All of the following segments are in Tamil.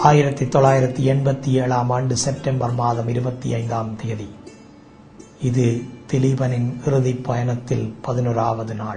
ஆயிரத்தி தொள்ளாயிரத்தி எண்பத்தி ஏழாம் ஆண்டு செப்டம்பர் மாதம் இருபத்தி ஐந்தாம் தேதி இது திலீபனின் இறுதிப் பயணத்தில் பதினோராவது நாள்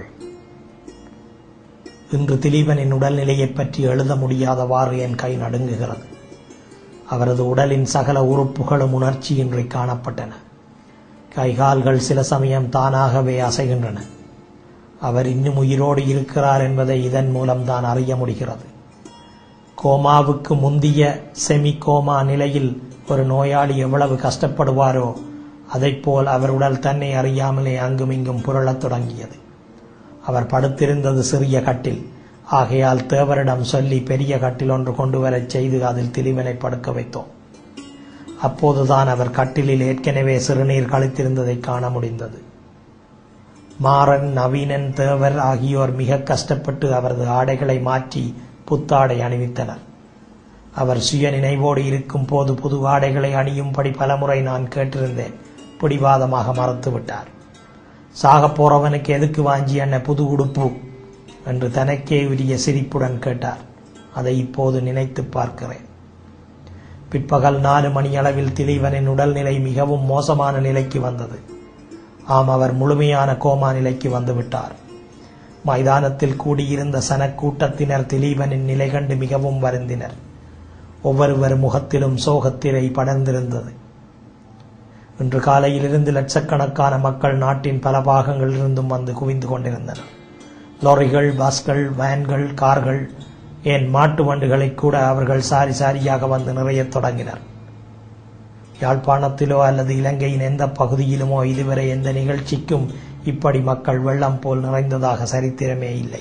இன்று திலீபனின் உடல்நிலையைப் பற்றி எழுத முடியாதவாறு என் கை நடுங்குகிறது அவரது உடலின் சகல உறுப்புகளும் உணர்ச்சியின்றி காணப்பட்டன கைகால்கள் சில சமயம் தானாகவே அசைகின்றன அவர் இன்னும் உயிரோடு இருக்கிறார் என்பதை இதன் மூலம் தான் அறிய முடிகிறது கோமாவுக்கு முந்திய செமி கோமா நிலையில் ஒரு நோயாளி எவ்வளவு கஷ்டப்படுவாரோ அதைப்போல் அவர் உடல் தன்னை அறியாமலே அங்குமிங்கும் புரளத் தொடங்கியது அவர் படுத்திருந்தது சிறிய கட்டில் ஆகையால் தேவரிடம் சொல்லி பெரிய கட்டில் ஒன்று கொண்டு வரச் செய்து அதில் திலிவனை படுக்க வைத்தோம் அப்போதுதான் அவர் கட்டிலில் ஏற்கனவே சிறுநீர் கழித்திருந்ததை காண முடிந்தது மாறன் நவீனன் தேவர் ஆகியோர் மிக கஷ்டப்பட்டு அவரது ஆடைகளை மாற்றி புத்தாடை அணிவித்தனர் அவர் சுய நினைவோடு இருக்கும் போது புது ஆடைகளை அணியும்படி பலமுறை நான் கேட்டிருந்தேன் பிடிவாதமாக மறுத்துவிட்டார் சாகப் போறவனுக்கு எதுக்கு வாஞ்சி என்ன புது உடுப்பு என்று தனக்கே உரிய சிரிப்புடன் கேட்டார் அதை இப்போது நினைத்து பார்க்கிறேன் பிற்பகல் நாலு மணியளவில் திலீவனின் உடல்நிலை மிகவும் மோசமான நிலைக்கு வந்தது ஆம் அவர் முழுமையான கோமா நிலைக்கு வந்துவிட்டார் மைதானத்தில் கூடியிருந்த சனக்கூட்டத்தினர் திலீபனின் நிலை கண்டு மிகவும் வருந்தினர் ஒவ்வொருவர் முகத்திலும் சோகத்திரை படர்ந்திருந்தது இன்று காலையிலிருந்து லட்சக்கணக்கான மக்கள் நாட்டின் பல பாகங்களிலிருந்தும் வந்து குவிந்து கொண்டிருந்தனர் லாரிகள் பஸ்கள் வேன்கள் கார்கள் ஏன் மாட்டு வண்டுகளை கூட அவர்கள் சாரி சாரியாக வந்து நிறையத் தொடங்கினர் யாழ்ப்பாணத்திலோ அல்லது இலங்கையின் எந்த பகுதியிலுமோ இதுவரை எந்த நிகழ்ச்சிக்கும் இப்படி மக்கள் வெள்ளம் போல் நிறைந்ததாக சரித்திரமே இல்லை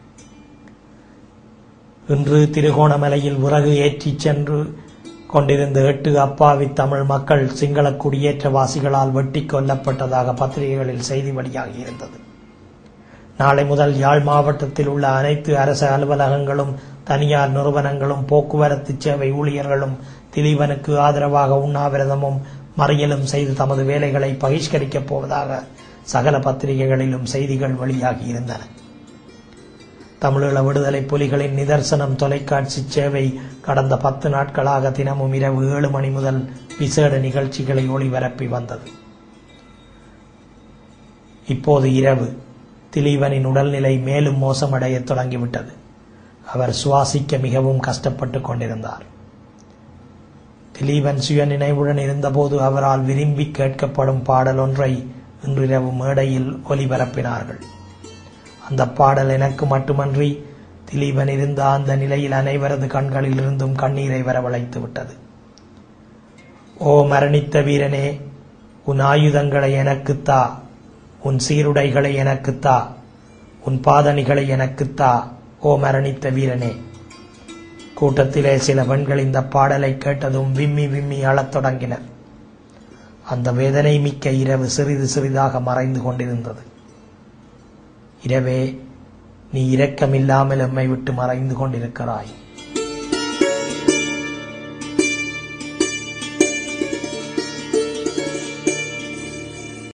இன்று திருகோணமலையில் விறகு ஏற்றிச் சென்று கொண்டிருந்த எட்டு அப்பாவி தமிழ் மக்கள் சிங்கள குடியேற்றவாசிகளால் வெட்டி கொல்லப்பட்டதாக பத்திரிகைகளில் செய்தி வெளியாகி இருந்தது நாளை முதல் யாழ் மாவட்டத்தில் உள்ள அனைத்து அரசு அலுவலகங்களும் தனியார் நிறுவனங்களும் போக்குவரத்து சேவை ஊழியர்களும் திலீபனுக்கு ஆதரவாக உண்ணாவிரதமும் மறியலும் செய்து தமது வேலைகளை பகிஷ்கரிக்கப் போவதாக சகல பத்திரிகைகளிலும் செய்திகள் வெளியாகி இருந்தன தமிழீழ விடுதலை புலிகளின் நிதர்சனம் தொலைக்காட்சி சேவை கடந்த பத்து நாட்களாக தினமும் இரவு ஏழு மணி முதல் விசேட நிகழ்ச்சிகளை ஒளிபரப்பி வந்தது இப்போது இரவு திலீவனின் உடல்நிலை மேலும் மோசமடையத் தொடங்கிவிட்டது அவர் சுவாசிக்க மிகவும் கஷ்டப்பட்டுக் கொண்டிருந்தார் திலீபன் சுய நினைவுடன் இருந்தபோது அவரால் விரும்பி கேட்கப்படும் பாடல் ஒன்றை இன்றிரவு மேடையில் ஒலிபரப்பினார்கள் அந்த பாடல் எனக்கு மட்டுமன்றி திலீபன் இருந்த அந்த நிலையில் அனைவரது கண்களில் இருந்தும் கண்ணீரை வரவழைத்து விட்டது ஓ மரணித்த வீரனே உன் ஆயுதங்களை எனக்குத்தா உன் சீருடைகளை எனக்குத்தா உன் பாதணிகளை எனக்குத்தா ஓ மரணித்த வீரனே கூட்டத்திலே சில பெண்கள் இந்த பாடலை கேட்டதும் விம்மி விம்மி அழத் தொடங்கினர் அந்த வேதனை மிக்க இரவு சிறிது சிறிதாக மறைந்து கொண்டிருந்தது இரவே நீ இரக்கமில்லாமல் எம்மை விட்டு மறைந்து கொண்டிருக்கிறாய்